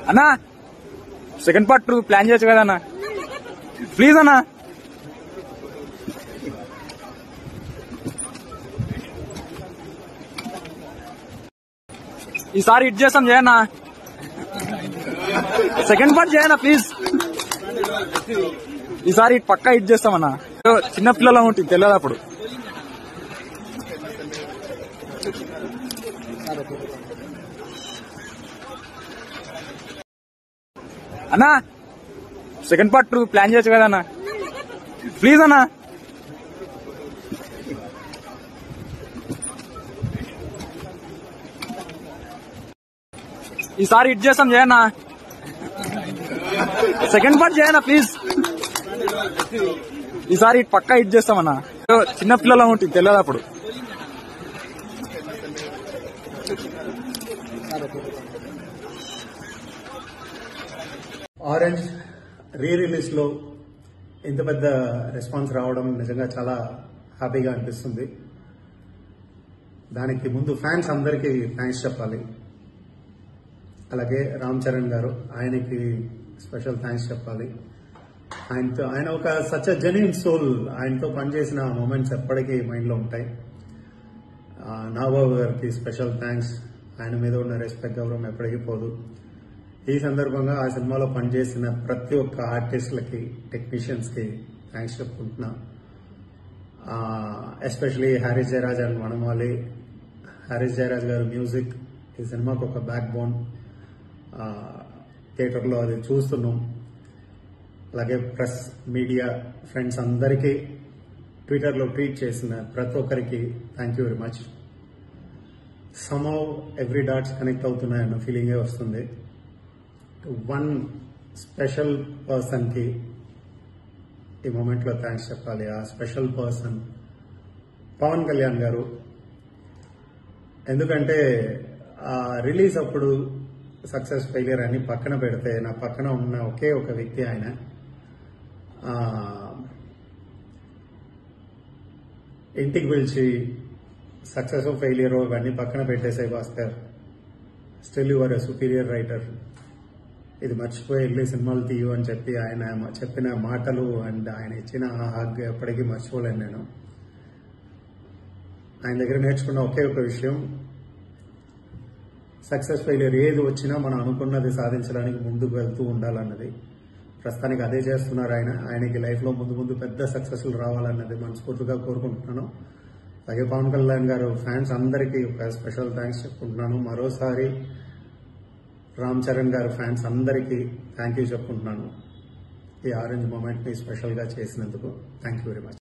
అన్నా second part two plan చేయొచ్చు కదా అన్న ప్లీజ్ అన్నా ఈసారి ఇట్ చేస్తాం చేయన్నా సెకండ్ పార్ట్ చేయనా ప్లీజ్ ఈసారి ఇటు పక్కా ఇట్ చేస్తామన్నా చిన్న పిల్లల ఉంటుంది తెలియదు అప్పుడు అన్నా సెకండ్ పార్ట్ టూ ప్లాన్ చేయొచ్చు కదా అన్న ప్లీజ్ అన్నా ఈసారి ఇట్ చేస్తాం చేయన్నా సెకండ్ పార్ట్ చేయనా ప్లీజ్ ఈసారి ఇటు పక్కా ఇట్ చేస్తామన్నా చిన్న పిల్లల ఉంటుంది తెలియదు అప్పుడు ఆరెంజ్ రీ రిలీజ్ లో ఇంత పెద్ద రెస్పాన్స్ రావడం నిజంగా చాలా హ్యాపీగా అనిపిస్తుంది దానికి ముందు ఫ్యాన్స్ అందరికీ థ్యాంక్స్ చెప్పాలి అలాగే రామ్ చరణ్ గారు ఆయనకి స్పెషల్ థ్యాంక్స్ చెప్పాలి ఆయనతో ఆయన ఒక సచ్ జెన్యున్ సోల్ ఆయనతో పనిచేసిన మూమెంట్స్ ఎప్పటికీ మైండ్లో ఉంటాయి ఆ, నాగబాబు గారికి స్పెషల్ థ్యాంక్స్ ఆయన మీద ఉన్న రెస్పెక్ట్ గౌరవం ఎప్పటికీ పోదు ఈ సందర్భంగా ఆ సినిమాలో పనిచేసిన ప్రతి ఒక్క ఆర్టిస్టులకి టెక్నీషియన్స్ కి థ్యాంక్స్ చెప్పుకుంటున్నా ఎస్పెషలీ హ్యారీస్ జయరాజ్ అండ్ వనమాలి హ్యారీస్ జయరాజ్ గారి మ్యూజిక్ ఈ సినిమాకు ఒక బ్యాక్ బోన్ థియేటర్లో అది చూస్తున్నాం అలాగే ప్రెస్ మీడియా ఫ్రెండ్స్ అందరికీ ట్విట్టర్లో ట్వీట్ చేసిన ప్రతి ఒక్కరికి thank you very much somehow every dots connect అవుతున్నాయన్న ఫీలింగే వస్తుంది వన్ స్పెషల్ పర్సన్ కి ఈ మూమెంట్ లో థ్యాంక్స్ చెప్పాలి ఆ స్పెషల్ పర్సన్ పవన్ కళ్యాణ్ గారు ఎందుకంటే ఆ రిలీజ్ అప్పుడు సక్సెస్ ఫెయిలియర్ అని పక్కన పెడితే నా పక్కన ఉన్న ఒకే ఒక వ్యక్తి ఆయన ఆ, ఇంటికి పిలిచి సక్సెస్ ఫెయిలియర్ ఇవన్నీ పక్కన పెట్టేసే Bhaskar still your superior writer ఇది మర్చిపోయి వెళ్ళి సినిమాలు తీయు అని చెప్పి ఆయన మ- చెప్పిన మాటలు అండ్ ఆయన ఇచ్చిన ఆ హగ్ ఎప్పటికీ మర్చిపోలేను నేను ఆయన దగ్గర నేర్చుకున్న ఒకే ఒక విషయం సక్సెస్ ఫెయిలియర్ ఏది వచ్చినా మనం అనుకున్నది సాధించడానికి ముందుకు వెళ్తూ ఉండాలన్నది ప్రస్తుతానికి అదే చేస్తున్నారు ఆయన ఆయనకి లైఫ్ లో ముందు ముందు పెద్ద సక్సెస్లు రావాలన్నది మనస్ఫూర్తిగా కోరుకుంటున్నాను అలాగే పవన్ కళ్యాణ్ గారు ఫ్యాన్స్ అందరికీ ఒక స్పెషల్ థ్యాంక్స్ చెప్పుకుంటున్నాను మరోసారి రామ్ చరణ్ గారు ఫ్యాన్స్ అందరికీ థ్యాంక్ యూ చెప్పుకుంటున్నాను ఈ ఆరెంజ్ మూమెంట్ ని స్పెషల్ గా చేసినందుకు థ్యాంక్ యూ వెరీ మచ్